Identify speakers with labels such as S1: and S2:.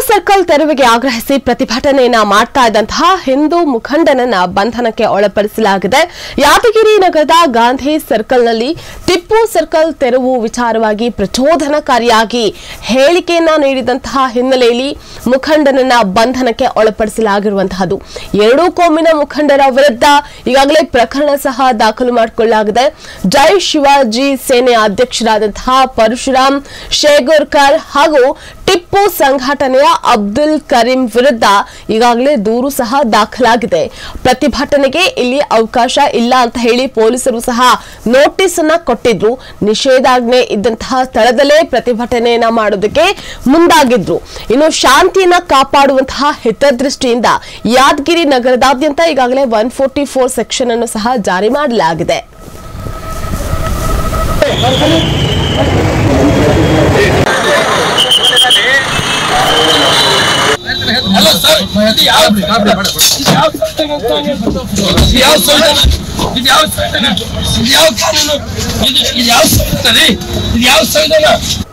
S1: circle ತೆರವಿಗೆ ಆಗ್ರಹಿಸಿ ಪ್ರತಿಭಟನೆಯನ್ನ ಮಾಡ್ತಾ ಇದ್ದಂತಹ ಹಿಂದೂ ಮುಖಂಡನನ್ನ ಬಂಧನಕ್ಕೆ ಒಳಪಡಿಸಲಾಗಿದೆ ಯಾದಗಿರಿ ನಗರದ ಗಾಂಧಿ ಸರ್ಕಲ್ನಲ್ಲಿ ಟಿಪ್ಪು ಸರ್ಕಲ್ ತೆರವು ವಿಚಾರವಾಗಿ ಪ್ರಚೋದನಕಾರಿಯಾಗಿ ಹೇಳಿಕೆಯನ್ನ ನೀಡಿದಂತಹ ಹಿನ್ನೆಲೆಯಲ್ಲಿ ಮುಖಂಡನನ್ನ ಬಂಧನಕ್ಕೆ ಒಳಪಡಿಸಲಾಗಿರುವಂತಹದ್ದು ಎರಡೂ ಕೋಮಿನ ಮುಖಂಡರ ವಿರುದ್ಧ ಈಗಾಗಲೇ ಪ್ರಕರಣ ಸಹ ದಾಖಲು ಮಾಡಿಕೊಳ್ಳಲಾಗಿದೆ ಜೈ ಶಿವಾಜಿ ಸೇನೆ ಅಧ್ಯಕ್ಷರಾದಂತಹ ಪರಶುರಾಮ್ ಶೇಗೂರ್ಕರ್ ಹಾಗೂ ಟಿಪ್ಪು ಸಂಘಟನೆಯ ಅಬ್ದುಲ್ ಕರೀಂ ವಿರುದ್ಧ ಈಗಾಗಲೇ ದೂರು ಸಹ ದಾಖಲಾಗಿದೆ ಪ್ರತಿಭಟನೆಗೆ ಇಲ್ಲಿ ಅವಕಾಶ ಇಲ್ಲ ಅಂತ ಹೇಳಿ ಪೊಲೀಸರು ಸಹ ನೋಟಿಸ್ ಅನ್ನ ಕೊಟ್ಟಿದ್ರು ನಿಷೇಧಾಜ್ಞೆ ಇದ್ದಂತಹ ಸ್ಥಳದಲ್ಲೇ ಪ್ರತಿಭಟನೆಯನ್ನ ಮಾಡೋದಕ್ಕೆ ಮುಂದಾಗಿದ್ರು ಇನ್ನು ಶಾಂತಿಯನ್ನ ಕಾಪಾಡುವಂತಹ ಹಿತದೃಷ್ಟಿಯಿಂದ ಯಾದಗಿರಿ ನಗರದಾದ್ಯಂತ ಈಗಾಗಲೇ ಒನ್ ಫೋರ್ಟಿ ಫೋರ್ ಸೆಕ್ಷನ್ ಅನ್ನು ಸಹ ಜಾರಿ ಮಾಡಲಾಗಿದೆ
S2: ಅಲ್ಲ ಸರ್ ಇದು ಯಾವ ಇದು ಯಾವ ಸಂವಿಧಾನ ಇದು ಯಾವ ಸಂವಿಧಾನ ಇದು ಯಾವ ಸಂವಿಧಾನ ಇದು ಯಾವ ಕಾನೂನು ಇದು ಇದು ಯಾವ ಸಂವಿಧಾನ ರೀ ಇದು ಯಾವ ಸಂವಿಧಾನ